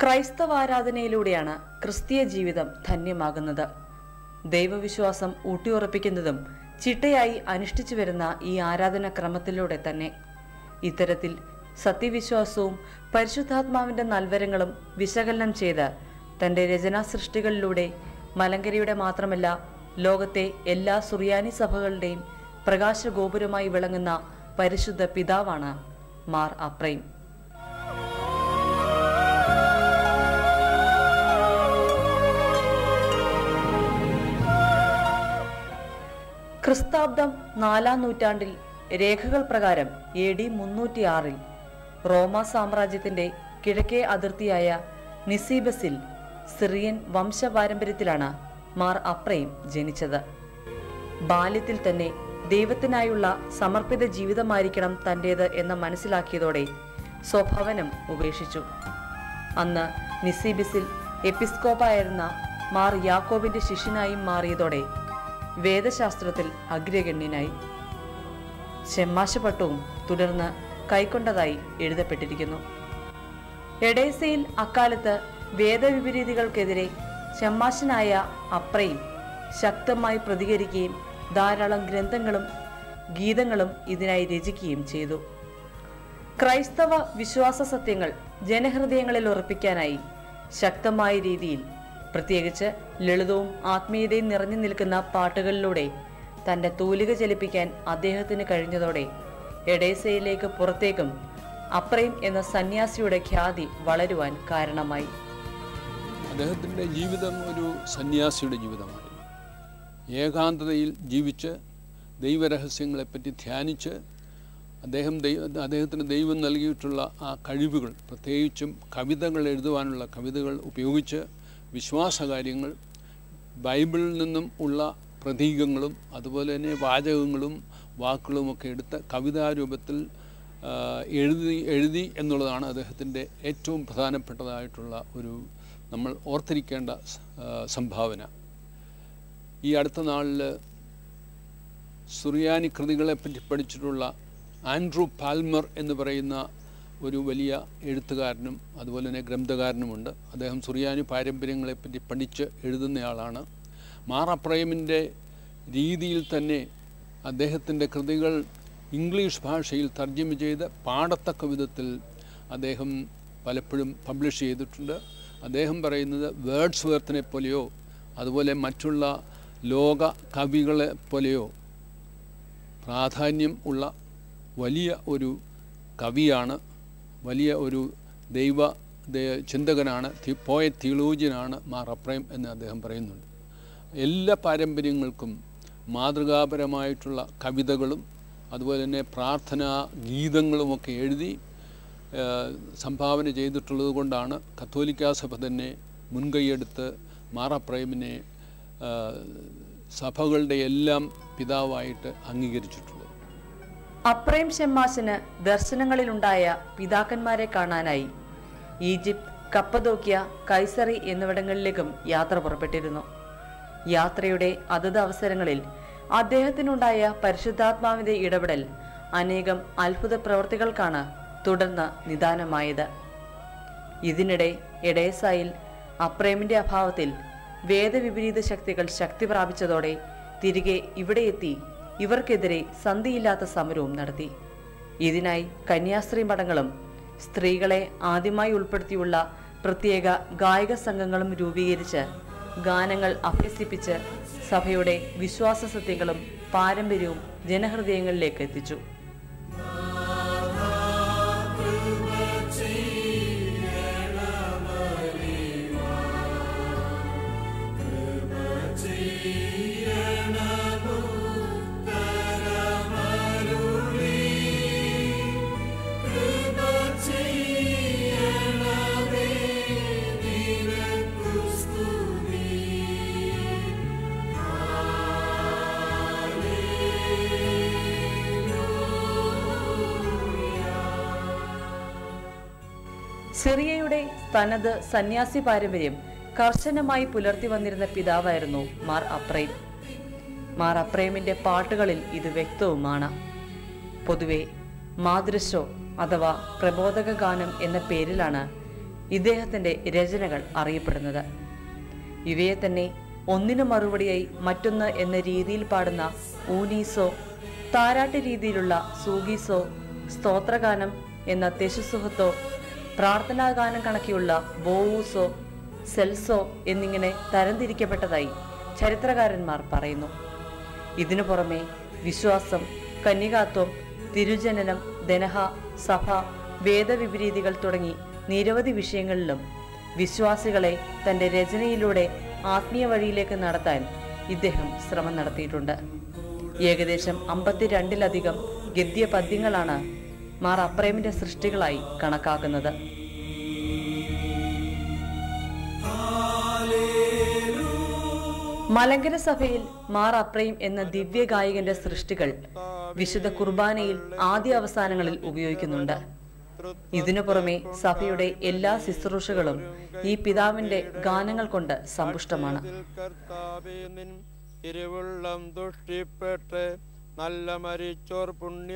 ക്രൈസ്തവാരാധനയിലൂടെയാണ് ക്രിസ്തീയ ജീവിതം ധന്യമാകുന്നത് ദൈവവിശ്വാസം ഊട്ടിയുറപ്പിക്കുന്നതും ചിട്ടയായി അനുഷ്ഠിച്ചു വരുന്ന ഈ ആരാധനാക്രമത്തിലൂടെ തന്നെ ഇത്തരത്തിൽ സത്യവിശ്വാസവും പരിശുദ്ധാത്മാവിന്റെ നൽവരങ്ങളും വിശകലനം ചെയ്ത് തന്റെ രചനാ സൃഷ്ടികളിലൂടെ മലങ്കരയുടെ മാത്രമല്ല ലോകത്തെ എല്ലാ സുറിയാനി സഭകളുടെയും പ്രകാശഗോപുരമായി വിളങ്ങുന്ന പരിശുദ്ധ പിതാവാണ് മാർ അപ്രൈം ക്രിസ്താബ്ദം നാലാം നൂറ്റാണ്ടിൽ രേഖകൾ പ്രകാരം എ ഡി മുന്നൂറ്റിയാറിൽ റോമ സാമ്രാജ്യത്തിന്റെ കിഴക്കേ അതിർത്തിയായ നിസീബസിൽ സിറിയൻ വംശപാരമ്പര്യത്തിലാണ് മാർ അപ്രയും ജനിച്ചത് ബാല്യത്തിൽ തന്നെ ദൈവത്തിനായുള്ള സമർപ്പിത ജീവിതമായിരിക്കണം തന്റേത് എന്ന് മനസ്സിലാക്കിയതോടെ സ്വഭവനം ഉപേക്ഷിച്ചു അന്ന് നിസീബിസിൽ എപ്പിസ്കോപ്പായിരുന്ന മാർ യാക്കോബിന്റെ ശിഷ്യനായും മാറിയതോടെ വേദശാസ്ത്രത്തിൽ അഗ്രഗണ്യനായി ഷെമ്മാശപട്ടവും തുടർന്ന് കൈക്കൊണ്ടതായി എഴുതപ്പെട്ടിരിക്കുന്നു എഡേസയിൽ അക്കാലത്ത് വേദവിപരീതികൾക്കെതിരെ ഷമ്മാശനായ അപ്രയും ശക്തമായി പ്രതികരിക്കുകയും ധാരാളം ഗ്രന്ഥങ്ങളും ഗീതങ്ങളും ഇതിനായി രചിക്കുകയും ചെയ്തു ക്രൈസ്തവ വിശ്വാസ സത്യങ്ങൾ ജനഹൃദയങ്ങളിൽ ഉറപ്പിക്കാനായി ശക്തമായ രീതിയിൽ പ്രത്യേകിച്ച് ലളിതവും ആത്മീയതയും നിറഞ്ഞു നിൽക്കുന്ന പാട്ടുകളിലൂടെ തന്റെ തൂലിക ചലിപ്പിക്കാൻ അദ്ദേഹത്തിന് കഴിഞ്ഞതോടെ എഡേസയിലേക്ക് പുറത്തേക്കും അപ്രയും എന്ന സന്യാസിയുടെ ഖ്യാതി വളരുവാൻ കാരണമായി അദ്ദേഹത്തിൻ്റെ ജീവിതം ഒരു സന്യാസിയുടെ ജീവിതമായിരുന്നു ഏകാന്തതയിൽ ജീവിച്ച് ദൈവരഹസ്യങ്ങളെപ്പറ്റി ധ്യാനിച്ച് അദ്ദേഹം ദൈവ അദ്ദേഹത്തിന് ദൈവം നൽകിയിട്ടുള്ള ആ കഴിവുകൾ പ്രത്യേകിച്ചും കവിതകൾ എഴുതുവാനുള്ള കവിതകൾ ഉപയോഗിച്ച് വിശ്വാസകാര്യങ്ങൾ ബൈബിളിൽ നിന്നും ഉള്ള പ്രതീകങ്ങളും അതുപോലെ തന്നെ വാചകങ്ങളും വാക്കുകളുമൊക്കെ എടുത്ത് കവിതാരൂപത്തിൽ ആ, എഴുതി എഴുതി എന്നുള്ളതാണ് അദ്ദേഹത്തിൻ്റെ ഏറ്റവും പ്രധാനപ്പെട്ടതായിട്ടുള്ള ഒരു നമ്മൾ ഓർത്തിരിക്കേണ്ട സ- ആ, സംഭാവന ഈ അടുത്ത നാളിൽ സുറിയാനി കൃതികളെപ്പറ്റി പഠിച്ചിട്ടുള്ള ആൻഡ്രൂ പാൽമർ എന്ന് പറയുന്ന ഒരു വലിയ എഴുത്തുകാരനും അതുപോലെ തന്നെ ഗ്രന്ഥകാരനുമുണ്ട് അദ്ദേഹം സുറിയാനി പാരമ്പര്യങ്ങളെപ്പറ്റി പഠിച്ച് എഴുതുന്നയാളാണ് മാറപ്രേമിൻ്റെ രീതിയിൽ തന്നെ അദ്ദേഹത്തിൻ്റെ കൃതികൾ ഇംഗ്ലീഷ് ഭാഷയിൽ തർജ്ജമ ചെയ്ത് പാടത്തക്ക വിധത്തിൽ അദ്ദേഹം പലപ്പോഴും പബ്ലിഷ് ചെയ്തിട്ടുണ്ട് അദ്ദേഹം പറയുന്നത് വേർഡ്സ് വേർത്തിനെ പോലെയോ അതുപോലെ മറ്റുള്ള ലോക കവികളെ പോലെയോ പ്രാധാന്യം ഉള്ള വലിയ ഒരു കവിയാണ് വലിയ ഒരു ദൈവ ദേ- ചിന്തകനാണ് തി- പോയറ്റ് തിയോളജിയനാണ് മാർ അപ്രൈം എന്ന് അദ്ദേഹം പറയുന്നുണ്ട് എല്ലാ പാരമ്പര്യങ്ങൾക്കും മാതൃകാപരമായിട്ടുള്ള കവിതകളും അതുപോലെ തന്നെ പ്രാർത്ഥനാ ഗീതങ്ങളുമൊക്കെ എഴുതി ആ, സംഭാവന ചെയ്തിട്ടുള്ളത് കൊണ്ടാണ് കത്തോലിക്കാ സഭ തന്നെ മുൻകൈയെടുത്ത് മാറപ്രേമിനെ ആ, സഭകളുടെ എല്ലാം പിതാവായിട്ട് അംഗീകരിച്ചിട്ടുള്ളത് അപ്രേം ഷെമ്മാശന് ദർശനങ്ങളിലുണ്ടായ പിതാക്കന്മാരെ കാണാനായി ഈജിപ്ത് കപ്പദോക്യ കൈസറി എന്നിവിടങ്ങളിലേക്കും യാത്ര പുറപ്പെട്ടിരുന്നു യാത്രയുടെ അതത് അവസരങ്ങളിൽ അദ്ദേഹത്തിനുണ്ടായ പരിശുദ്ധാത്മാവിന്റെ ഇടപെടൽ അനേകം അത്ഭുത പ്രവർത്തികൾക്കാണ് തുടർന്ന് നിദാനമായത് ഇതിനിടെ എഡേസായിൽ അപ്രേമിന്റെ അഭാവത്തിൽ വേദവിപരീത ശക്തികൾ ശക്തി പ്രാപിച്ചതോടെ തിരികെ ഇവിടെ എത്തി ഇവർക്കെതിരെ സന്ധിയില്ലാത്ത സമരവും നടത്തി ഇതിനായി കന്യാസ്ത്രീ മഠങ്ങളും സ്ത്രീകളെ ആദ്യമായി ഉൾപ്പെടുത്തിയുള്ള പ്രത്യേക ഗായക സംഘങ്ങളും രൂപീകരിച്ച് ഗാനങ്ങൾ അഭ്യസിപ്പിച്ച് സഭയുടെ വിശ്വാസ സത്യങ്ങളും പാരമ്പര്യവും ജനഹൃദയങ്ങളിലേക്ക് എത്തിച്ചു സിറിയയുടെ തനത് സന്യാസി പാരമ്പര്യം കർശനമായി പുലർത്തി വന്നിരുന്ന പിതാവായിരുന്നു മാർ അപ്രൈം മാർ അപ്രൈമിന്റെ പാട്ടുകളിൽ ഇത് വ്യക്തവുമാണ് പൊതുവെ മാതൃശോ അഥവാ പ്രബോധക ഗാനം എന്ന പേരിലാണ് ഇദ്ദേഹത്തിന്റെ രചനകൾ അറിയപ്പെടുന്നത് ഇവയെ തന്നെ ഒന്നിനു മറുപടിയായി മറ്റൊന്ന് എന്ന രീതിയിൽ പാടുന്ന ഊനീസോ താരാട്ട് രീതിയിലുള്ള സൂഗീസോ സ്തോത്രഗാനം എന്ന തെശുസുഹത്തോ പ്രാർത്ഥനാഗാനം കണക്കിയുള്ള ബോവൂസോ സെൽസോ എന്നിങ്ങനെ തരംതിരിക്കപ്പെട്ടതായി ചരിത്രകാരന്മാർ പറയുന്നു ഇതിനു പുറമെ വിശ്വാസം കന്യകാത്വം തിരുജനനം ദനഹ സഭ വേദവിപരീതികൾ തുടങ്ങി നിരവധി വിഷയങ്ങളിലും വിശ്വാസികളെ തന്റെ രചനയിലൂടെ ആത്മീയ വഴിയിലേക്ക് നടത്താൻ ഇദ്ദേഹം ശ്രമം നടത്തിയിട്ടുണ്ട് ഏകദേശം അമ്പത്തിരണ്ടിലധികം ഗദ്യ പദ്യങ്ങളാണ് മാർ അപ്രേമിന്റെ സൃഷ്ടികളായി കണക്കാക്കുന്നത് മലങ്കര സഭയിൽ മാർ അപ്രൈം എന്ന ദിവ്യ ഗായകന്റെ സൃഷ്ടികൾ വിശുദ്ധ കുർബാനയിൽ ആദ്യ അവസാനങ്ങളിൽ ഉപയോഗിക്കുന്നുണ്ട് ഇതിനു പുറമെ സഭയുടെ എല്ലാ ശുശ്രൂഷകളും ഈ പിതാവിന്റെ ഗാനങ്ങൾ കൊണ്ട് സമ്പുഷ്ടമാണ് കർത്താവേ നിൻ തിരുവുള്ളം ദുഷ്ടിപ്പെട്ട് നല്ല മരിച്ചോർ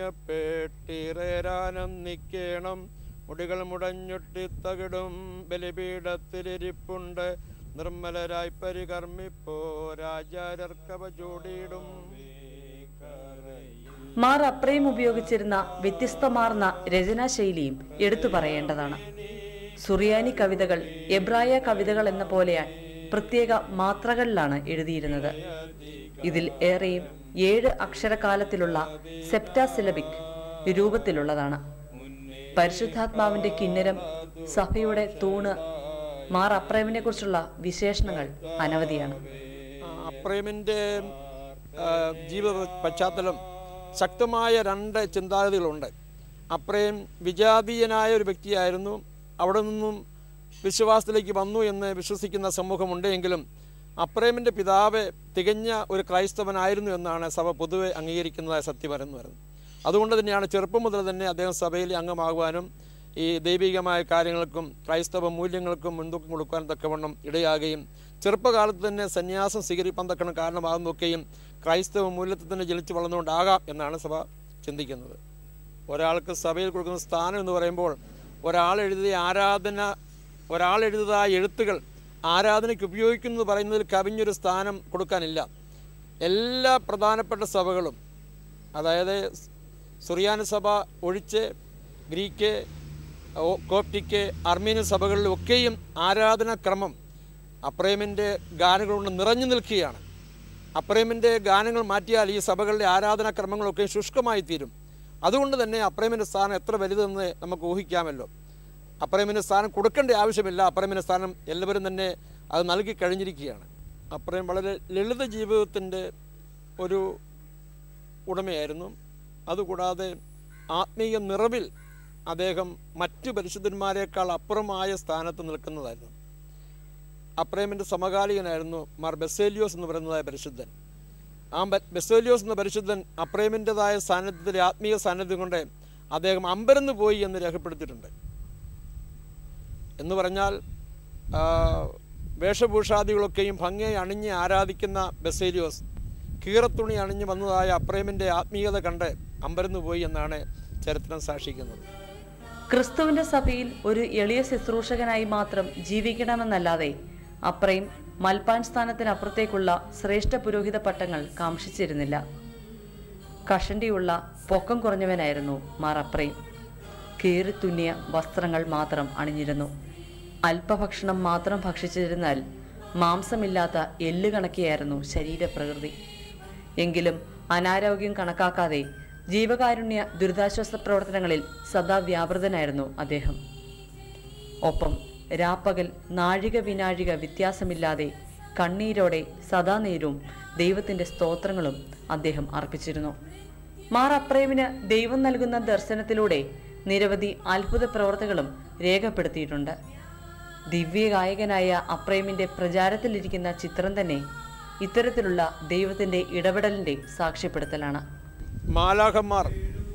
പുണ്യപ്പെട്ടിറേരാനന്ദിക്കേണം മുടികൾ മുടഞ്ഞൊട്ടി തകിടും ബലിപീഠത്തിലിരിപ്പുണ്ട് നിർമ്മലരായി പരികർമ്മിപ്പോ രാജാരർക്കവ ചൂടിയിടും മാർ അപ്രയും ഉപയോഗിച്ചിരുന്ന വ്യത്യസ്തമാർന്ന രചനാശൈലിയും എടുത്തു പറയേണ്ടതാണ് സുറിയാനി കവിതകൾ എബ്രായ കവിതകൾ എന്ന പോലെയാണ് പ്രത്യേക മാത്രകളിലാണ് എഴുതിയിരുന്നത് ഇതിൽ ഏറെയും ഏഴ് അക്ഷരകാലത്തിലുള്ള സെപ്റ്റാസിലബിക് രൂപത്തിലുള്ളതാണ് പരിശുദ്ധാത്മാവിന്റെ കിന്നരം സഭയുടെ തൂണ് മാർ അപ്രേമിനെ കുറിച്ചുള്ള വിശേഷണങ്ങൾ അനവധിയാണ് അപ്രേമിൻ്റെ ജീവിത പശ്ചാത്തലം ശക്തമായ രണ്ട് ചിന്താഗതികളുണ്ട് അപ്രേം വിജാതീയനായ ഒരു വ്യക്തിയായിരുന്നു അവിടെ നിന്നും വിശ്വാസത്തിലേക്ക് വന്നു എന്ന് വിശ്വസിക്കുന്ന സമൂഹമുണ്ട് എങ്കിലും അപ്രേമിൻ്റെ പിതാവ് തികഞ്ഞ ഒരു ക്രൈസ്തവനായിരുന്നു എന്നാണ് സഭ പൊതുവെ അംഗീകരിക്കുന്നതായ സത്യപരെന്ന് പറയുന്നത് അതുകൊണ്ട് തന്നെയാണ് ചെറുപ്പം മുതൽ തന്നെ അദ്ദേഹം സഭയിൽ അംഗമാകുവാനും ഈ ദൈവികമായ കാര്യങ്ങൾക്കും ക്രൈസ്തവ മൂല്യങ്ങൾക്കും മുൻതൂക്കം കൊടുക്കാൻ തക്കവണ്ണം ഇടയാകുകയും ചെറുപ്പകാലത്ത് തന്നെ സന്യാസം സ്വീകരിപ്പാൻ തക്കണം കാരണമാകുന്നൊക്കെയും ക്രൈസ്തവ മൂല്യത്തിൽ തന്നെ ജനിച്ചു വളർന്നുകൊണ്ടാകാം എന്നാണ് സഭ ചിന്തിക്കുന്നത് ഒരാൾക്ക് സഭയിൽ കൊടുക്കുന്ന സ്ഥാനം എന്ന് പറയുമ്പോൾ ഒരാൾ എഴുതിയ ആരാധന ഒരാൾ എഴുതിയതായ എഴുത്തുകൾ ആരാധനയ്ക്ക് ഉപയോഗിക്കുന്നു പറയുന്നതിൽ കവിഞ്ഞൊരു സ്ഥാനം കൊടുക്കാനില്ല എല്ലാ പ്രധാനപ്പെട്ട സഭകളും അതായത് സുറിയാനി സഭ ഒഴിച്ച് ഗ്രീക്ക് ഓ- കോപ്റ്റിക്ക് അർമീനിയൻ സഭകളിലൊക്കെയും ആരാധനാക്രമം അപ്രേമിൻ്റെ ഗാനങ്ങൾ കൊണ്ട് നിറഞ്ഞു നിൽക്കുകയാണ് അപ്രേമിൻ്റെ ഗാനങ്ങൾ മാറ്റിയാൽ ഈ സഭകളിലെ ആരാധനാക്രമങ്ങളൊക്കെ ശുഷ്കമായി തീരും അതുകൊണ്ട് തന്നെ അപ്രേമിൻ്റെ സ്ഥാനം എത്ര വലുതെന്ന് നമുക്ക് ഊഹിക്കാമല്ലോ അപ്രേമിന് സ്ഥാനം കൊടുക്കേണ്ട ആവശ്യമില്ല അപ്രേമിന് സ്ഥാനം എല്ലാവരും തന്നെ അത് നൽകി കഴിഞ്ഞിരിക്കുകയാണ് അപ്രേം വളരെ ലളിത ജീവിതത്തിൻ്റെ ഒരു ഉടമയായിരുന്നു അതുകൂടാതെ ആത്മീയ നിറവിൽ അദ്ദേഹം മറ്റു പരിശുദ്ധന്മാരെക്കാൾ അപ്പുറമായ സ്ഥാനത്ത് നിൽക്കുന്നതായിരുന്നു അപ്രേമിൻ്റെ സമകാലികനായിരുന്നു മാർ ബെസേലിയോസ് എന്ന് പറയുന്നതായ പരിശുദ്ധൻ ആ ബെ- ബെസേലിയോസ് എന്ന പരിശുദ്ധൻ അപ്രേമിൻ്റെതായ സാന്നിധ്യത്തിലെ ആത്മീയ സാന്നിധ്യം കൊണ്ട് അദ്ദേഹം അമ്പരന്ന് പോയി എന്ന് രേഖപ്പെടുത്തിയിട്ടുണ്ട് എന്ന് പറഞ്ഞാൽ ആ, വേഷഭൂഷാദികളൊക്കെയും ഭംഗിയായി അണിഞ്ഞ് ആരാധിക്കുന്ന ബെസേലിയോസ് കീറത്തുണി അണിഞ്ഞ് വന്നതായ അപ്രേമിൻ്റെ ആത്മീയത കണ്ട് അമ്പരന്ന് പോയി എന്നാണ് ചരിത്രം സാക്ഷിക്കുന്നത് ക്രിസ്തുവിന്റെ സഭയിൽ ഒരു എളിയ ശുശ്രൂഷകനായി മാത്രം ജീവിക്കണമെന്നല്ലാതെ അപ്രയും മൽപ്പാൻ സ്ഥാനത്തിനപ്പുറത്തേക്കുള്ള ശ്രേഷ്ഠ പുരോഹിത പട്ടങ്ങൾ കാംക്ഷിച്ചിരുന്നില്ല കഷണ്ടിയുള്ള പൊക്കം കുറഞ്ഞവനായിരുന്നു മാർ അപ്രയും കീറിത്തുന്നിയ വസ്ത്രങ്ങൾ മാത്രം അണിഞ്ഞിരുന്നു അല്പഭക്ഷണം മാത്രം ഭക്ഷിച്ചിരുന്നാൽ മാംസമില്ലാത്ത എല്ല് കണക്കിയായിരുന്നു ശരീരപ്രകൃതി എങ്കിലും അനാരോഗ്യം കണക്കാക്കാതെ ജീവകാരുണ്യ ദുരിതാശ്വാസ പ്രവർത്തനങ്ങളിൽ സദാ വ്യാപൃതനായിരുന്നു അദ്ദേഹം ഒപ്പം രാപ്പകൽ നാഴിക വിനാഴിക വ്യത്യാസമില്ലാതെ കണ്ണീരോടെ സദാ നേരവും ദൈവത്തിന്റെ സ്തോത്രങ്ങളും അദ്ദേഹം അർപ്പിച്ചിരുന്നു മാർ അപ്രേമിന് ദൈവം നൽകുന്ന ദർശനത്തിലൂടെ നിരവധി അത്ഭുത പ്രവർത്തികളും രേഖപ്പെടുത്തിയിട്ടുണ്ട് ദിവ്യഗായകനായ അപ്രേമിന്റെ പ്രചാരത്തിലിരിക്കുന്ന ചിത്രം തന്നെ ഇത്തരത്തിലുള്ള ദൈവത്തിന്റെ ഇടപെടലിന്റെ സാക്ഷ്യപ്പെടുത്തലാണ് മാലാഖന്മാർ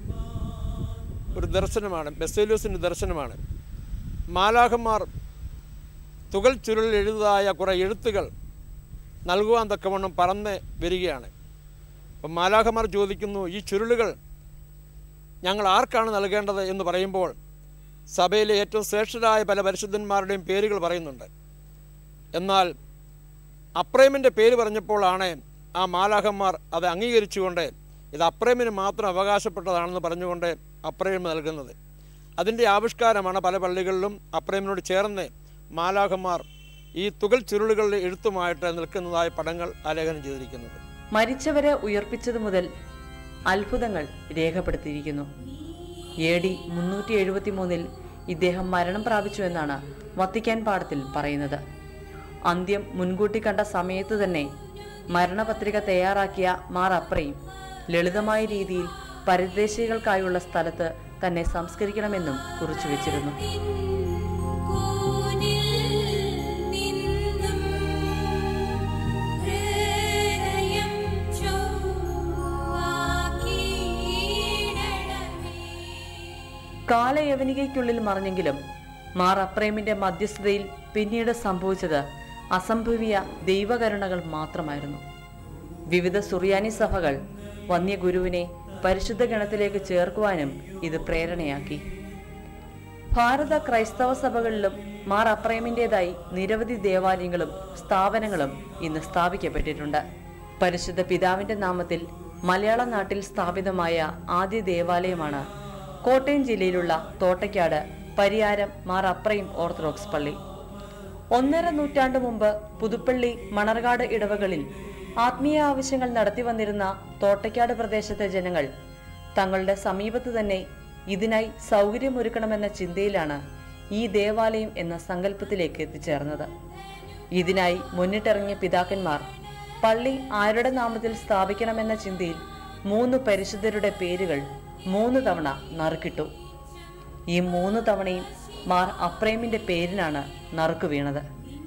ഒരു ദർശനമാണ് ബെസേലിയോസിൻ്റെ ദർശനമാണ് മാലാഖന്മാർ തുകൽ ചുരുളിൽ എഴുതായ കുറേ എഴുത്തുകൾ നൽകുവാൻ തക്കവണ്ണം പറന്ന് വരികയാണ് അപ്പം മാലാഖമാർ ചോദിക്കുന്നു ഈ ചുരുളുകൾ ഞങ്ങൾ ആർക്കാണ് നൽകേണ്ടത് എന്ന് പറയുമ്പോൾ സഭയിലെ ഏറ്റവും ശ്രേഷ്ഠരായ പല പരിശുദ്ധന്മാരുടെയും പേരുകൾ പറയുന്നുണ്ട് എന്നാൽ അപ്രേമിൻ്റെ പേര് പറഞ്ഞപ്പോഴാണ് ആ മാലാഹന്മാർ അത് അംഗീകരിച്ചുകൊണ്ട് ഇത് അപ്രേമിന് മാത്രം അവകാശപ്പെട്ടതാണെന്ന് പറഞ്ഞുകൊണ്ട് അപ്രേം നൽകുന്നത് അതിൻ്റെ ആവിഷ്കാരമാണ് പല പള്ളികളിലും അപ്രേമിനോട് ചേർന്ന് മാലാഹന്മാർ ഈ തുകൽ ചുരുളുകളുടെ എഴുത്തുമായിട്ട് നിൽക്കുന്നതായ പടങ്ങൾ ആലേഖനം ചെയ്തിരിക്കുന്നത് മരിച്ചവരെ ഉയർപ്പിച്ചതു മുതൽ അത്ഭുതങ്ങൾ രേഖപ്പെടുത്തിയിരിക്കുന്നു എ ഡി മുന്നൂറ്റി എഴുപത്തി മൂന്നിൽ ഇദ്ദേഹം മരണം പ്രാപിച്ചു എന്നാണ് വത്തിക്കാൻ പാഠത്തിൽ പറയുന്നത് അന്ത്യം മുൻകൂട്ടി കണ്ട സമയത്ത് തന്നെ മരണപത്രിക തയ്യാറാക്കിയ മാർ അപ്രയും ലളിതമായ രീതിയിൽ പരദേശികൾക്കായുള്ള സ്ഥലത്ത് തന്നെ സംസ്കരിക്കണമെന്നും കുറിച്ചു വെച്ചിരുന്നു കൂനിൽ നിന്നും ഹൃദയം ചൊവ്വാക്കിയിടണമേ കാലയവനികയ്ക്കുള്ളിൽ മറഞ്ഞെങ്കിലും മാർ അപ്രേമിന്റെ മധ്യസ്ഥതയിൽ പിന്നീട് സംഭവിച്ചത് അസംഭവ്യ ദൈവകരുണകൾ മാത്രമായിരുന്നു വിവിധ സുറിയാനി സഭകൾ വന്യഗുരുവിനെ പരിശുദ്ധ ഗണത്തിലേക്ക് ചേർക്കുവാനും ഇത് പ്രേരണയാക്കി ഭാരത ക്രൈസ്തവ സഭകളിലും മാർ അപ്രേമിൻ്റെതായി നിരവധി ദേവാലയങ്ങളും സ്ഥാപനങ്ങളും ഇന്ന് സ്ഥാപിക്കപ്പെട്ടിട്ടുണ്ട് പരിശുദ്ധ പിതാവിന്റെ നാമത്തിൽ മലയാള നാട്ടിൽ സ്ഥാപിതമായ ആദ്യ ദേവാലയമാണ് കോട്ടയം ജില്ലയിലുള്ള തോട്ടയ്ക്കാട് പരിയാരം മാർ അപ്രയും ഓർത്തഡോക്സ് പള്ളി ഒന്നര നൂറ്റാണ്ട് മുമ്പ് പുതുപ്പള്ളി മണർകാട് ഇടവകളിൽ ആത്മീയ ആവശ്യങ്ങൾ നടത്തി വന്നിരുന്ന തോട്ടയ്ക്കാട് പ്രദേശത്തെ ജനങ്ങൾ തങ്ങളുടെ സമീപത്ത് തന്നെ ഇതിനായി സൗകര്യമൊരുക്കണമെന്ന ചിന്തയിലാണ് ഈ ദേവാലയം എന്ന സങ്കല്പത്തിലേക്ക് എത്തിച്ചേർന്നത് ഇതിനായി മുന്നിട്ടിറങ്ങിയ പിതാക്കന്മാർ പള്ളി ആരുടെ നാമത്തിൽ സ്ഥാപിക്കണമെന്ന ചിന്തയിൽ മൂന്ന് പരിശുദ്ധരുടെ പേരുകൾ മൂന്ന് തവണ നറുക്കിട്ടു ഈ മൂന്ന് തവണയും മാർ അപ്രേമിന്റെ പേരിനാണ് നറുക്ക് വീണത്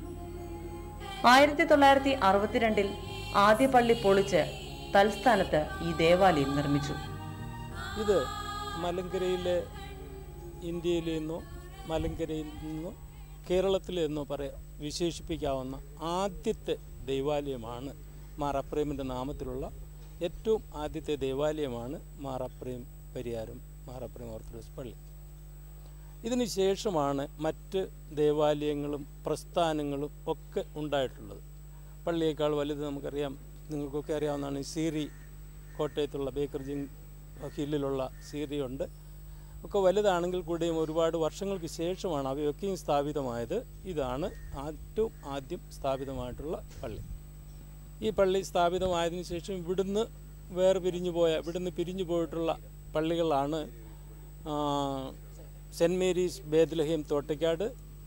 ആയിരത്തി തൊള്ളായിരത്തി അറുപത്തിരണ്ടിൽ ആദ്യ പള്ളി പൊളിച്ച് തൽസ്ഥാനത്ത് ഈ ദേവാലയം നിർമ്മിച്ചു ഇത് മലങ്കരയിലെ ഇന്ത്യയിൽ നിന്നോ മലങ്കരയിൽ നിന്നോ കേരളത്തിൽ നിന്നോ പറയാ വിശേഷിപ്പിക്കാവുന്ന ആദ്യത്തെ ദൈവാലയമാണ് മാറപ്രേമിൻ്റെ നാമത്തിലുള്ള ഏറ്റവും ആദ്യത്തെ ദേവാലയമാണ് മാറപ്രേം പരിയാരം മാറപ്രേം ഓർത്തഡോക്സ് പള്ളി ഇതിന് ശേഷമാണ് മറ്റ് ദേവാലയങ്ങളും പ്രസ്ഥാനങ്ങളും ഒക്കെ ഉണ്ടായിട്ടുള്ളത് പള്ളിയേക്കാൾ വലുത് നമുക്കറിയാം നിങ്ങൾക്കൊക്കെ അറിയാവുന്നതാണ് സീറി കോട്ടയത്തുള്ള ബേക്കർ ജിങ് ഹില്ലിലുള്ള സീറി ഉണ്ട് ഒക്കെ വലുതാണെങ്കിൽ കൂടിയും ഒരുപാട് വർഷങ്ങൾക്ക് ശേഷമാണ് അവയൊക്കെയും സ്ഥാപിതമായത് ഇതാണ് ഏറ്റവും ആദ്യം സ്ഥാപിതമായിട്ടുള്ള പള്ളി ഈ പള്ളി സ്ഥാപിതമായതിനു ശേഷം ഇവിടുന്ന് വേറെ പിരിഞ്ഞു പോയ ഇവിടുന്ന് പിരിഞ്ഞു പോയിട്ടുള്ള പള്ളികളാണ് ആ, saint Mary's Bethlehem Thottakkad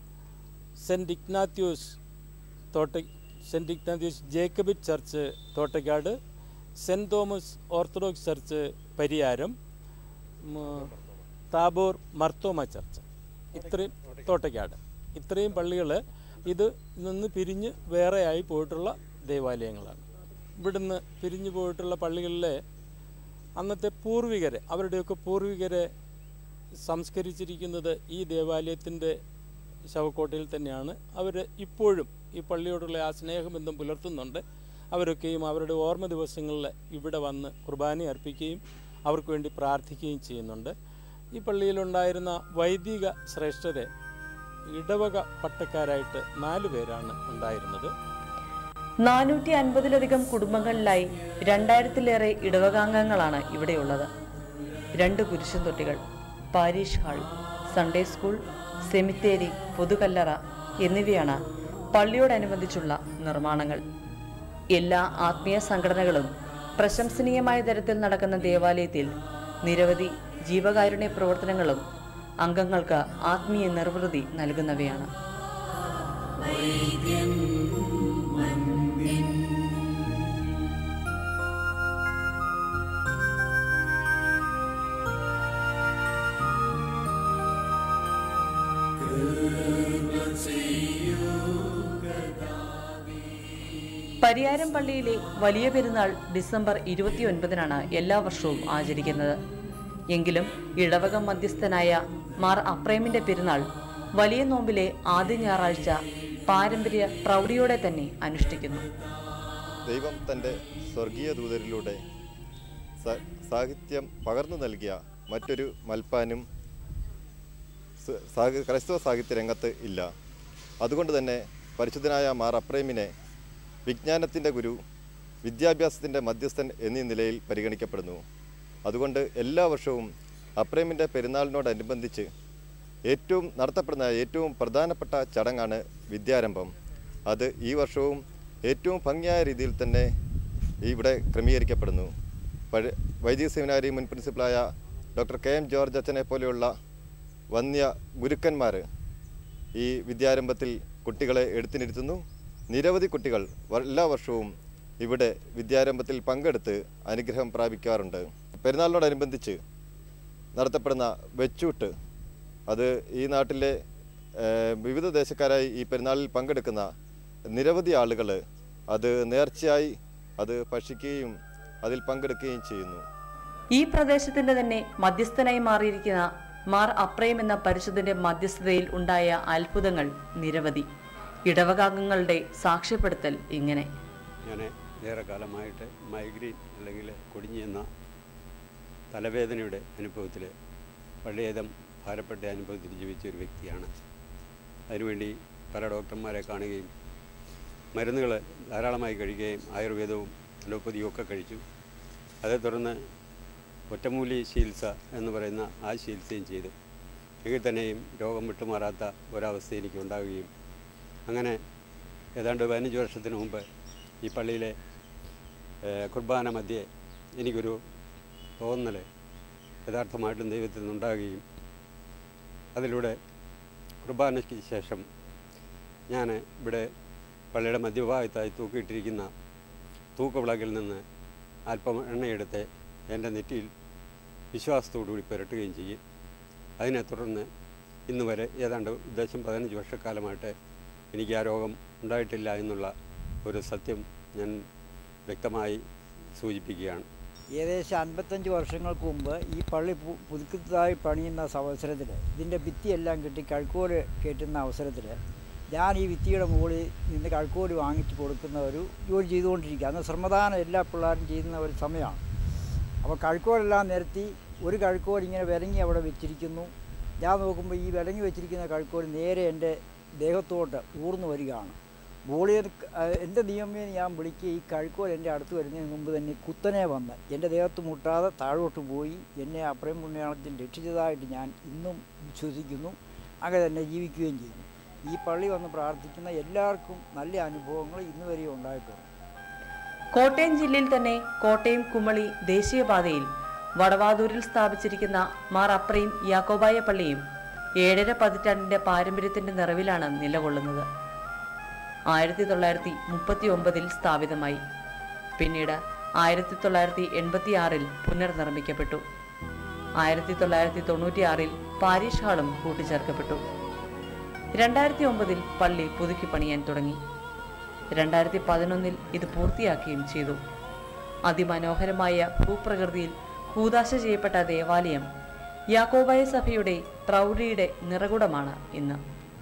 saint Ignatius തോട്ട saint Ignatius Jacobite church Thottakkad saint Thomas Orthodox church Pariyaram ഉം, താബോർ മർത്തോമ ചർച്ച് ഇത്രയും തോട്ടയ്ക്കാട് ഇത്രയും പള്ളികൾ ഇത് നിന്ന് പിരിഞ്ഞ് വേറെയായി പോയിട്ടുള്ള ദേവാലയങ്ങളാണ് ഇവിടുന്ന് പിരിഞ്ഞു പോയിട്ടുള്ള പള്ളികളിലെ അന്നത്തെ പൂർവികരെ അവരുടെയൊക്കെ പൂർവികരെ സംസ്കരിച്ചിരിക്കുന്നത് ഈ ദേവാലയത്തിൻ്റെ ശവക്കോട്ടയിൽ തന്നെയാണ് അവർ ഇപ്പോഴും ഈ പള്ളിയോടുള്ള ആ സ്നേഹബന്ധം പുലർത്തുന്നുണ്ട് അവരൊക്കെയും അവരുടെ ഓർമ്മ ദിവസങ്ങളിൽ ഇവിടെ വന്ന് കുർബാന അർപ്പിക്കുകയും അവർക്ക് വേണ്ടി പ്രാർത്ഥിക്കുകയും ചെയ്യുന്നുണ്ട് ഈ പള്ളിയിലുണ്ടായിരുന്ന വൈദിക ശ്രേഷ്ഠരെ ഇടവക പട്ടക്കാരായിട്ട് നാല് പേരാണ് ഉണ്ടായിരുന്നത് നാനൂറ്റി അൻപതിലധികം കുടുംബങ്ങളിലായി രണ്ടായിരത്തിലേറെ ഇടവകാംഗങ്ങളാണ് ഇവിടെയുള്ളത് രണ്ട് കുരിശും തൊട്ടികൾ parish hall Sunday school cemetery പൊതുകല്ലറ എന്നിവയാണ് പള്ളിയോടനുബന്ധിച്ചുള്ള നിർമ്മാണങ്ങൾ എല്ലാ ആത്മീയ സംഘടനകളും പ്രശംസനീയമായ തരത്തിൽ നടക്കുന്ന ദേവാലയത്തിൽ നിരവധി ജീവകാരുണ്യ പ്രവർത്തനങ്ങളും അംഗങ്ങൾക്ക് ആത്മീയ നിർവൃതി നൽകുന്നവയാണ് പരിയാരം പള്ളിയിലെ വലിയ പെരുന്നാൾ ഡിസംബർ ഇരുപത്തിയൊൻപതിനാണ് എല്ലാ വർഷവും ആചരിക്കുന്നത് എങ്കിലും ഇടവക മധ്യസ്ഥനായ മാർ അപ്രേമിന്റെ പെരുന്നാൾ വലിയ നോമ്പിലെ ആദ്യ ഞായറാഴ്ച പാരമ്പര്യ പ്രൗഢിയോടെ തന്നെ അനുഷ്ഠിക്കുന്നു ദൈവം തൻ്റെ സ്വർഗീയ ദൂതരിലൂടെ സ- സാഹിത്യം പകർന്നു നൽകിയ മറ്റൊരു മൽപ്പാനും സ- സാഹി- ക്രൈസ്തവ സാഹിത്യ രംഗത്ത് ഇല്ല അതുകൊണ്ട് തന്നെ പരിശുദ്ധനായ മാർ അപ്രേമിനെ വിജ്ഞാനത്തിൻ്റെ ഗുരു വിദ്യാഭ്യാസത്തിൻ്റെ മധ്യസ്ഥൻ എന്നീ നിലയിൽ പരിഗണിക്കപ്പെടുന്നു അതുകൊണ്ട് എല്ലാ വർഷവും അപ്രേമിൻ്റെ പെരുന്നാളിനോടനുബന്ധിച്ച് ഏറ്റവും നടത്തപ്പെടുന്ന ഏറ്റവും പ്രധാനപ്പെട്ട ചടങ്ങാണ് വിദ്യാരംഭം അത് ഈ വർഷവും ഏറ്റവും ഭംഗിയായ രീതിയിൽ തന്നെ ഇവിടെ ക്രമീകരിക്കപ്പെടുന്നു പഴ വൈദിക സെമിനാരി മുൻ പ്രിൻസിപ്പലായ ഡോക്ടർ കെ എം ജോർജ് അച്ഛനെ പോലെയുള്ള വന്യ ഗുരുക്കന്മാർ ഈ വിദ്യാരംഭത്തിൽ കുട്ടികളെ എടുത്തിനിരുത്തുന്നു നിരവധി കുട്ടികൾ വ- എല്ലാ വർഷവും ഇവിടെ വിദ്യാരംഭത്തിൽ പങ്കെടുത്ത് അനുഗ്രഹം പ്രാപിക്കാറുണ്ട് പെരുന്നാളിനോടനുബന്ധിച്ച് നടത്തപ്പെടുന്ന വെച്ചൂട്ട് അത് ഈ നാട്ടിലെ ഏഹ്, വിവിധ ദേശക്കാരായി ഈ പെരുന്നാളിൽ പങ്കെടുക്കുന്ന നിരവധി ആളുകൾ അത് നേർച്ചയായി അത് ഭക്ഷിക്കുകയും അതിൽ പങ്കെടുക്കുകയും ചെയ്യുന്നു ഈ പ്രദേശത്തിന്റെ തന്നെ മധ്യസ്ഥനായി മാറിയിരിക്കുന്ന മാർ അപ്രയം എന്ന പരിശുദ്ധന്റെ മധ്യസ്ഥതയിൽ ഉണ്ടായ അത്ഭുതങ്ങൾ നിരവധി ഇടവകാംഗങ്ങളുടെ സാക്ഷ്യപ്പെടുത്തൽ ഇങ്ങനെ ഞാൻ ഏറെക്കാലമായിട്ട് മൈഗ്രെയിൻ അല്ലെങ്കിൽ കൊടിഞ്ഞി എന്ന തലവേദനയുടെ അനുഭവത്തിൽ വളരെയധികം ഭാരപ്പെട്ട അനുഭവത്തിൽ ജീവിച്ച ഒരു വ്യക്തിയാണ് അതിനുവേണ്ടി പല ഡോക്ടർമാരെ കാണുകയും മരുന്നുകൾ ധാരാളമായി കഴിക്കുകയും ആയുർവേദവും അലോപ്പതിയും ഒക്കെ കഴിച്ചു അതേ തുടർന്ന് ഒറ്റമൂലി ചികിത്സ എന്ന് പറയുന്ന ആ ചികിത്സയും ചെയ്തു എങ്കിൽ തന്നെയും രോഗം വിട്ടുമാറാത്ത ഒരവസ്ഥ എനിക്ക് ഉണ്ടാവുകയും അങ്ങനെ ഏതാണ്ട് പതിനഞ്ച് വർഷത്തിന് മുമ്പ് ഈ പള്ളിയിലെ ഏഹ്, കുർബാന മധ്യേ എനിക്കൊരു തോന്നൽ യഥാർത്ഥമായിട്ടും ദൈവത്തിൽ നിന്നുണ്ടാകുകയും അതിലൂടെ കുർബാനയ്ക്ക് ശേഷം ഞാൻ ഇവിടെ പള്ളിയുടെ മധ്യഭാഗത്തായി തൂക്കിയിട്ടിരിക്കുന്ന തൂക്കവിളക്കിൽ നിന്ന് അല്പം എണ്ണയെടുത്ത് എൻ്റെ നെറ്റിയിൽ വിശ്വാസത്തോടുകൂടി പുരട്ടുകയും ചെയ്യും അതിനെ തുടർന്ന് ഇന്ന് വരെ ഏതാണ്ട് ഉദ്ദേശം പതിനഞ്ച് വർഷക്കാലമായിട്ട് എനിക്ക് ആ രോഗം ഉണ്ടായിട്ടില്ല എന്നുള്ള ഒരു സത്യം ഞാൻ വ്യക്തമായി സൂചിപ്പിക്കുകയാണ് ഏകദേശം അൻപത്തഞ്ച് വർഷങ്ങൾക്ക് മുമ്പ് ഈ പള്ളി പു- പുതുക്കത്തായി പണിയുന്ന അവസരത്തിൽ ഇതിൻ്റെ ഭിത്തിയെല്ലാം കെട്ടി കഴുക്കോല് കയറ്റുന്ന അവസരത്തിൽ ഞാൻ ഈ ഭിത്തിയുടെ മുകളിൽ നിന്ന് കഴുക്കോല് വാങ്ങിച്ച് കൊടുക്കുന്ന ഒരു ജോലി ചെയ്തുകൊണ്ടിരിക്കുക അന്ന് ശ്രമദാനം എല്ലാ പിള്ളേരും ചെയ്യുന്ന ഒരു സമയമാണ് അപ്പോൾ കഴുക്കോലെല്ലാം നിരത്തി ഒരു കഴുക്കോൽ ഇങ്ങനെ വിലങ്ങി അവിടെ വെച്ചിരിക്കുന്നു ഞാൻ നോക്കുമ്പോൾ ഈ വിലങ്ങി വെച്ചിരിക്കുന്ന കഴുക്കോൽ നേരെ എൻ്റെ ദേഹത്തോട്ട് ഊർന്നു വരികയാണ് ബോളിയർ എൻ്റെ നിയമം ഞാൻ വിളിക്കുക ഈ കഴുക്കോൽ എൻ്റെ അടുത്ത് വരുന്നതിന് മുമ്പ് തന്നെ കുത്തനെ വന്ന് എൻ്റെ ദേഹത്ത് മുട്ടാതെ താഴോട്ട് പോയി എന്നെ അപ്രയം പുണ്യാളത്തിൽ രക്ഷിച്ചതായിട്ട് ഞാൻ ഇന്നും വിശ്വസിക്കുന്നു അങ്ങനെ തന്നെ ജീവിക്കുകയും ചെയ്യുന്നു ഈ പള്ളി വന്ന് പ്രാർത്ഥിക്കുന്ന എല്ലാവർക്കും നല്ല അനുഭവങ്ങൾ ഇന്ന് വരെ ഉണ്ടായിട്ടുണ്ട് കോട്ടയം ജില്ലയിൽ തന്നെ കോട്ടയം കുമളി ദേശീയപാതയിൽ വടവാതൂരിൽ സ്ഥാപിച്ചിരിക്കുന്ന മാർ അപ്രയും യാക്കോബായ പള്ളിയും ഏഴര പതിറ്റാണ്ടിന്റെ പാരമ്പര്യത്തിന്റെ നിറവിലാണ് നിലകൊള്ളുന്നത് ആയിരത്തി തൊള്ളായിരത്തി മുപ്പത്തി ഒമ്പതിൽ സ്ഥാപിതമായി പിന്നീട് ആയിരത്തി തൊള്ളായിരത്തി എൺപത്തി ആറിൽ പുനർനിർമ്മിക്കപ്പെട്ടു ആയിരത്തി തൊള്ളായിരത്തി തൊണ്ണൂറ്റിയാറിൽ പാരീഷ് ഹാളും കൂട്ടിച്ചേർക്കപ്പെട്ടു രണ്ടായിരത്തി ഒമ്പതിൽ പള്ളി പുതുക്കി പണിയാൻ തുടങ്ങി രണ്ടായിരത്തി പതിനൊന്നിൽ ഇത് പൂർത്തിയാക്കുകയും ചെയ്തു അതിമനോഹരമായ ഭൂപ്രകൃതിയിൽ കൂതാശ ചെയ്യപ്പെട്ട ദേവാലയം യാക്കോബായ സഭയുടെ പ്രൗഢിയുടെ നിറകുടമാണ് ഇന്ന്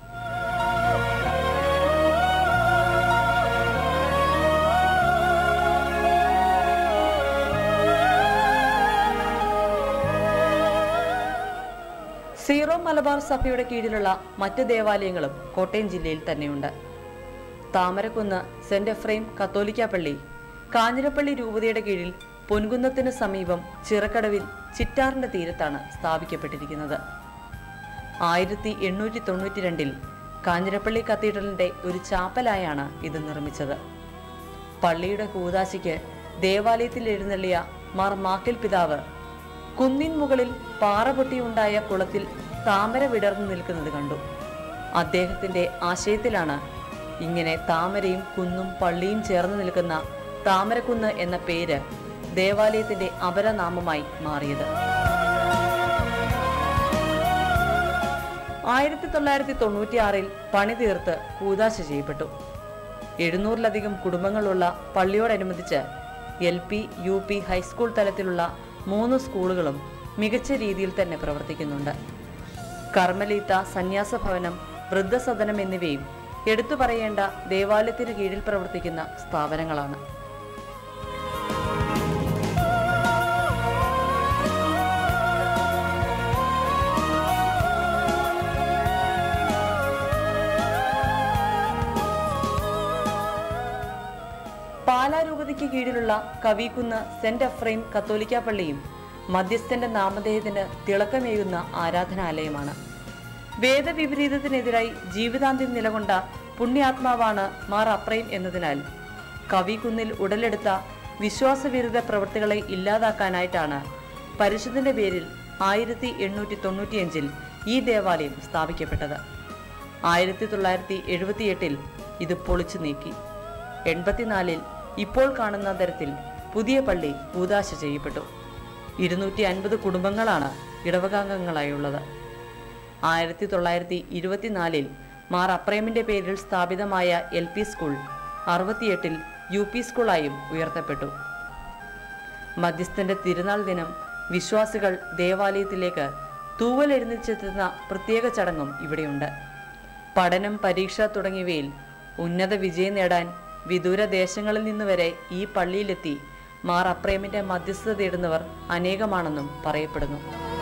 സീറോ മലബാർ സഭയുടെ കീഴിലുള്ള മറ്റ് ദേവാലയങ്ങളും കോട്ടയം ജില്ലയിൽ തന്നെയുണ്ട് താമരക്കുന്ന് സെന്റ് എഫ്രൈം കത്തോലിക്ക പള്ളി കാഞ്ഞിരപ്പള്ളി രൂപതയുടെ കീഴിൽ പൊൻകുന്നത്തിന് സമീപം ചിറക്കടവിൽ ചിറ്റാറിന്റെ തീരത്താണ് സ്ഥാപിക്കപ്പെട്ടിരിക്കുന്നത് ആയിരത്തി എണ്ണൂറ്റി തൊണ്ണൂറ്റി രണ്ടിൽ കാഞ്ഞിരപ്പള്ളി കത്തീഡ്രലിന്റെ ഒരു ചാപ്പലായാണ് ഇത് നിർമ്മിച്ചത് പള്ളിയുടെ കൂതാശിക്ക് ദേവാലയത്തിൽ എഴുന്നള്ളിയ മാർ മാക്കിൽ പിതാവ് കുന്നിൻ മുകളിൽ പാറ പൊട്ടിയുണ്ടായ കുളത്തിൽ താമര വിടർന്നു നിൽക്കുന്നത് കണ്ടു അദ്ദേഹത്തിന്റെ ആശയത്തിലാണ് ഇങ്ങനെ താമരയും കുന്നും പള്ളിയും ചേർന്ന് നിൽക്കുന്ന താമരക്കുന്ന് എന്ന പേര് ദേവാലയത്തിന്റെ അപരനാമമായി മാറിയത് ആയിരത്തി തൊള്ളായിരത്തി തൊണ്ണൂറ്റിയാറിൽ പണി തീർത്ത് കൂതാശ ചെയ്യപ്പെട്ടു എഴുന്നൂറിലധികം കുടുംബങ്ങളുള്ള പള്ളിയോടനുബന്ധിച്ച് L P U P high school തലത്തിലുള്ള മൂന്ന് സ്കൂളുകളും മികച്ച രീതിയിൽ തന്നെ പ്രവർത്തിക്കുന്നുണ്ട് കർമ്മലീത്ത സന്യാസ ഭവനം വൃദ്ധസദനം എന്നിവയും എടുത്തു പറയേണ്ട ദേവാലയത്തിന് കീഴിൽ പ്രവർത്തിക്കുന്ന സ്ഥാപനങ്ങളാണ് കീഴിലുള്ള കവിക്കുന്ന് സെന്റ് എഫ്രൈം കത്തോലിക്ക പള്ളിയും മധ്യസ്ഥന്റെ നാമധേയത്തിന് തിളക്കമേകുന്ന ആരാധനാലയമാണ് വേദവിപരീതത്തിനെതിരായി ജീവിതാന്ത്യം നിലകൊണ്ട പുണ്യാത്മാവാണ് മാർ അപ്രൈം എന്നതിനാൽ കവികുന്നിൽ ഉടലെടുത്ത വിശ്വാസവിരുദ്ധ പ്രവൃത്തികളെ ഇല്ലാതാക്കാനായിട്ടാണ് പരിശുദ്ധന്റെ പേരിൽ ആയിരത്തി എണ്ണൂറ്റി തൊണ്ണൂറ്റിയഞ്ചിൽ ഈ ദേവാലയം സ്ഥാപിക്കപ്പെട്ടത് ആയിരത്തി തൊള്ളായിരത്തി എഴുപത്തിയെട്ടിൽ ഇത് പൊളിച്ചു നീക്കി എൺപത്തിനാലിൽ ഇപ്പോൾ കാണുന്ന തരത്തിൽ പുതിയ പള്ളി കൂതാശ ചെയ്യപ്പെട്ടു ഇരുന്നൂറ്റി അൻപത് കുടുംബങ്ങളാണ് ഇടവകാംഗങ്ങളായുള്ളത് ആയിരത്തി തൊള്ളായിരത്തി ഇരുപത്തിനാലിൽ മാർ അപ്രേമിന്റെ പേരിൽ സ്ഥാപിതമായ എൽ പി സ്കൂൾ അറുപത്തിയെട്ടിൽ യു പി സ്കൂളായും ഉയർത്തപ്പെട്ടു മധ്യസ്ഥന്റെ തിരുനാൾ ദിനം വിശ്വാസികൾ ദേവാലയത്തിലേക്ക് തൂവലെഴുന്നിച്ചെത്തുന്ന പ്രത്യേക ചടങ്ങും ഇവിടെയുണ്ട് പഠനം പരീക്ഷ തുടങ്ങിയവയിൽ ഉന്നത വിജയം നേടാൻ വിദൂര ദേശങ്ങളിൽ നിന്ന് വരെ ഈ പള്ളിയിലെത്തി മാർ അപ്രേമിന്റെ മധ്യസ്ഥത തേടുന്നവർ അനേകമാണെന്നും പറയപ്പെടുന്നു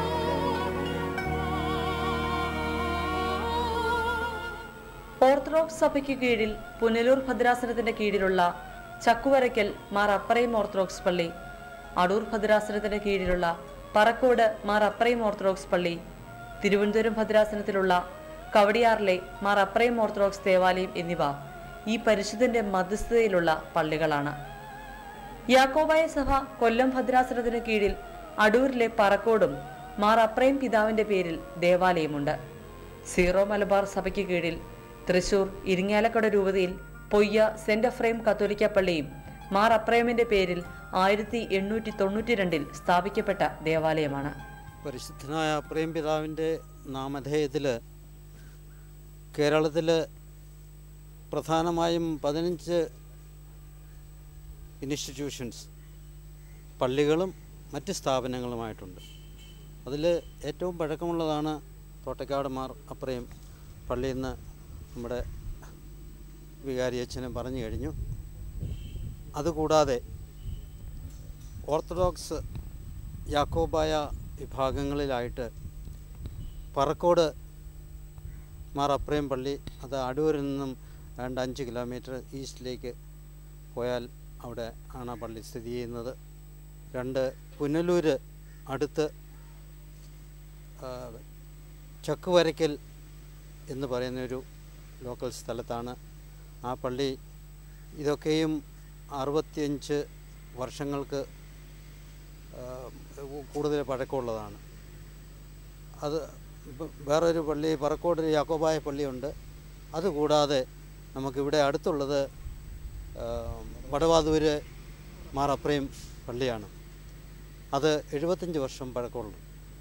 ഓർത്തഡോക്സ് സഭയ്ക്ക് കീഴിൽ പുനലൂർ ഭദ്രാസനത്തിന്റെ കീഴിലുള്ള ചക്കുവരയ്ക്കൽ മാർ അപ്പറയും ഓർത്തഡോക്സ് പള്ളി അടൂർ ഭദ്രാസനത്തിന്റെ കീഴിലുള്ള പറക്കോട് മാർ അപ്പറയും ഓർത്തഡോക്സ് പള്ളി തിരുവനന്തപുരം ഭദ്രാസനത്തിലുള്ള കവടിയാറിലെ മാർ അപ്പറയും ഓർത്തഡോക്സ് ദേവാലയം എന്നിവ ഈ പരിശുദ്ധന്റെ മധ്യസ്ഥതയിലുള്ള പള്ളികളാണ് യാക്കോബായ സഭ കൊല്ലം ഭദ്രാസനത്തിന് കീഴിൽ അടൂരിലെ പറക്കോടും മാർ അപ്രയം പിതാവിന്റെ പേരിൽ ദേവാലയമുണ്ട് സീറോ മലബാർ സഭയ്ക്ക് കീഴിൽ തൃശൂർ ഇരിങ്ങാലക്കുട രൂപതയിൽ പൊയ്യ സെന്റ് എഫ്രൈം കത്തോലിക്ക പള്ളിയും മാർ അപ്രയമിന്റെ പേരിൽ ആയിരത്തി എണ്ണൂറ്റി തൊണ്ണൂറ്റി രണ്ടിൽ സ്ഥാപിക്കപ്പെട്ട ദേവാലയമാണ് പരിശുദ്ധനായ പ്രേം പിതാവിൻ്റെ നാമധേയത്തിൽ കേരളത്തിൽ പ്രധാനമായും പതിനഞ്ച് ഇൻസ്റ്റിറ്റ്യൂഷൻസ് പള്ളികളും മറ്റ് സ്ഥാപനങ്ങളുമായിട്ടുണ്ട് അതിൽ ഏറ്റവും പഴക്കമുള്ളതാണ് തോട്ടക്കാട് മാർ അപ്രയം പള്ളിയെന്ന് നമ്മുടെ വികാരി അച്ഛനും പറഞ്ഞു കഴിഞ്ഞു അതുകൂടാതെ ഓർത്തഡോക്സ് യാക്കോബായ വിഭാഗങ്ങളിലായിട്ട് പറക്കോട് മാർ അപ്രയം പള്ളി അത് അടൂരിൽ നിന്നും രണ്ട് അഞ്ച് കിലോമീറ്റർ ഈസ്റ്റിലേക്ക് പോയാൽ അവിടെ ആണ് ആ പള്ളി സ്ഥിതി ചെയ്യുന്നത് രണ്ട് പുനലൂര് അടുത്ത് ആ, ചക്കുവരയ്ക്കൽ എന്ന് പറയുന്നൊരു ലോക്കൽ സ്ഥലത്താണ് ആ പള്ളി ഇതൊക്കെയും അറുപത്തിയഞ്ച് വർഷങ്ങൾക്ക് ആ, കൂടുതൽ പഴക്കമുള്ളതാണ് അത് ഇപ്പം വേറൊരു പള്ളി പറക്കോട് ഒരു യാക്കോബായ പള്ളിയുണ്ട് അതുകൂടാതെ നമുക്കിവിടെ അടുത്തുള്ളത് ആ, വടവാതൂര് മാർ അപ്രയം പള്ളിയാണ് അത് എഴുപത്തഞ്ച് വർഷം പഴക്കമുള്ളു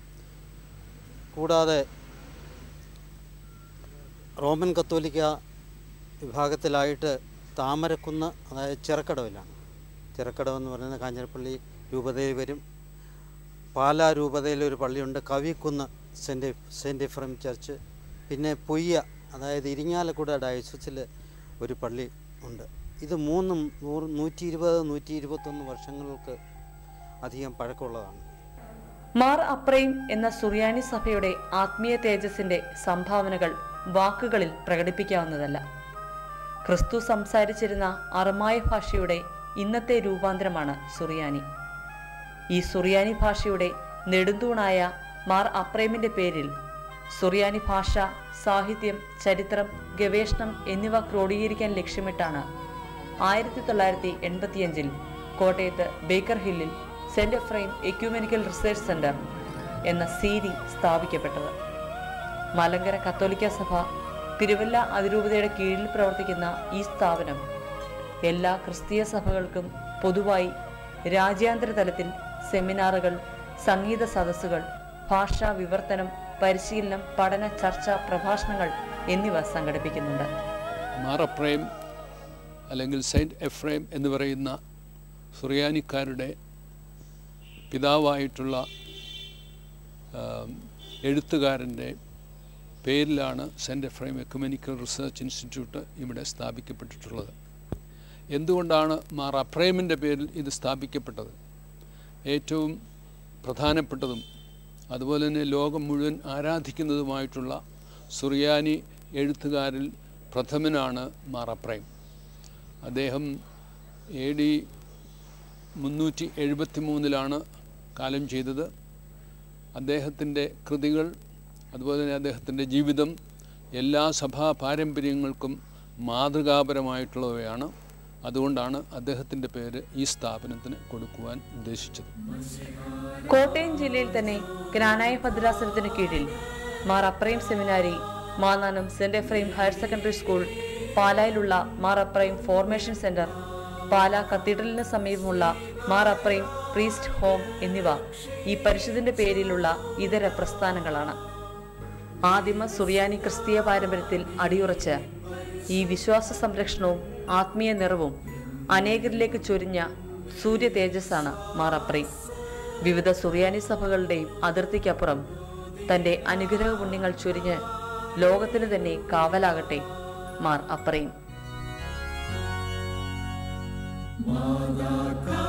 കൂടാതെ റോമൻ കത്തോലിക്ക വിഭാഗത്തിലായിട്ട് താമരക്കുന്ന് അതായത് ചിറക്കടവിലാണ് ചിറക്കടവ് എന്ന് പറയുന്നത് കാഞ്ഞിരപ്പള്ളി രൂപതയിൽ വരും പാലാ രൂപതയിൽ ഒരു പള്ളിയുണ്ട് Kavikkunnu saint saint Ephrem church പിന്നെ പൊയ്യ അതായത് ഇരിങ്ങാലക്കുട ഡയസസിൽ ഒരു പള്ളി ഉണ്ട് ഇത് മൂന്നും നൂറ് നൂറ്റി ഇരുപത് നൂറ്റി ഇരുപത്തൊന്ന് വർഷങ്ങൾക്ക് അധികം പഴക്കമുള്ളതാണ് മാർ അപ്രൈം എന്ന സുറിയാനി സഭയുടെ ആത്മീയ തേജസ്സിന്റെ സംഭാവനകൾ വാക്കുകളിൽ പ്രകടിപ്പിക്കാവുന്നതല്ല ക്രിസ്തു സംസാരിച്ചിരുന്ന അറമായ ഭാഷയുടെ ഇന്നത്തെ രൂപാന്തരമാണ് സുറിയാനി ഈ സുറിയാനി ഭാഷയുടെ നെടുന്തൂണായ മാർ അപ്രേമിന്റെ പേരിൽ സുറിയാനി ഭാഷ സാഹിത്യം ചരിത്രം ഗവേഷണം എന്നിവ ക്രോഡീകരിക്കാൻ ലക്ഷ്യമിട്ടാണ് ആയിരത്തി തൊള്ളായിരത്തി എൺപത്തിയഞ്ചിൽ കോട്ടയത്ത് ബേക്കർ ഹില്ലിൽ saint Ephraim ecumenical research centre എന്ന സീരി സ്ഥാപിക്കപ്പെട്ടത് മലങ്കര കത്തോലിക്ക സഭ തിരുവല്ല അതിരൂപതയുടെ കീഴിൽ പ്രവർത്തിക്കുന്ന ഈ സ്ഥാപനം എല്ലാ ക്രിസ്തീയ സഭകൾക്കും പൊതുവായി രാജ്യാന്തര തലത്തിൽ സെമിനാറുകൾ സംഗീത സദസ്സുകൾ ഭാഷാ വിവർത്തനം പരിശീലനം പഠന ചർച്ച പ്രഭാഷണങ്ങൾ എന്നിവ സംഘടിപ്പിക്കുന്നുണ്ട് മാർ അപ്രേം അല്ലെങ്കിൽ സെയിൻറ്റ് എഫ്രേം എന്ന് പറയുന്ന സുറിയാനിക്കാരുടെ പിതാവായിട്ടുള്ള ആം, എഴുത്തുകാരൻ്റെ പേരിലാണ് saint Ephraim ecumenical research institute ഇവിടെ സ്ഥാപിക്കപ്പെട്ടിട്ടുള്ളത് എന്തുകൊണ്ടാണ് മാർ അപ്രേമിൻ്റെ പേരിൽ ഇത് സ്ഥാപിക്കപ്പെട്ടത് ഏറ്റവും പ്രധാനപ്പെട്ടതും അതുപോലെ തന്നെ ലോകം മുഴുവൻ ആരാധിക്കുന്നതുമായിട്ടുള്ള സുറിയാനി എഴുത്തുകാരിൽ പ്രഥമനാണ് മാർ അപ്രൈം അദ്ദേഹം എ ഡി മുന്നൂറ്റി എഴുപത്തി മൂന്നിലാണ് കാലം ചെയ്തത് അദ്ദേഹത്തിൻ്റെ കൃതികൾ അതുപോലെ തന്നെ അദ്ദേഹത്തിൻ്റെ ജീവിതം എല്ലാ സഭാ പാരമ്പര്യങ്ങൾക്കും മാതൃകാപരമായിട്ടുള്ളവയാണ് അതുകൊണ്ടാണ് അദ്ദേഹത്തിൻ്റെ പേര് ഈ സ്ഥാപനത്തിന് കൊടുക്കുവാൻ ഉദ്ദേശിച്ചത് കോട്ടയം ജില്ലയിൽ തന്നെ ജ്ഞാനായ ഭദ്രാസനത്തിന് കീഴിൽ മാർ അപ്രൈം സെമിനാരി Mannanam saint Ephraim higher secondary school പാലായിലുള്ള മാർ അപ്രൈം ഫോർമേഷൻ സെന്റർ പാലാ കത്തീഡ്രലിന് സമീപമുള്ള മാർ അപ്രൈം പ്രീസ്റ്റ് ഹോം എന്നിവ ഈ പരിഷത്തിന്റെ പേരിലുള്ള ഇതര പ്രസ്ഥാനങ്ങളാണ് ആദിമ സുറിയാനി ക്രിസ്തീയ പാരമ്പര്യത്തിൽ അടിയുറച്ച് ഈ വിശ്വാസ സംരക്ഷണവും ആത്മീയ നിറവും അനേകരിലേക്ക് ചൊരിഞ്ഞ സൂര്യ തേജസ്സാണ് മാർ അപ്രൈം വിവിധ സുറിയാനി സഭകളുടെയും അതിർത്തിക്കപ്പുറം തന്റെ അനുഗ്രഹ പുണ്യങ്ങൾ ചൊരിഞ്ഞ് ലോകത്തിന് തന്നെ കാവലാകട്ടെ മാർ അപ്രൈം മാതാ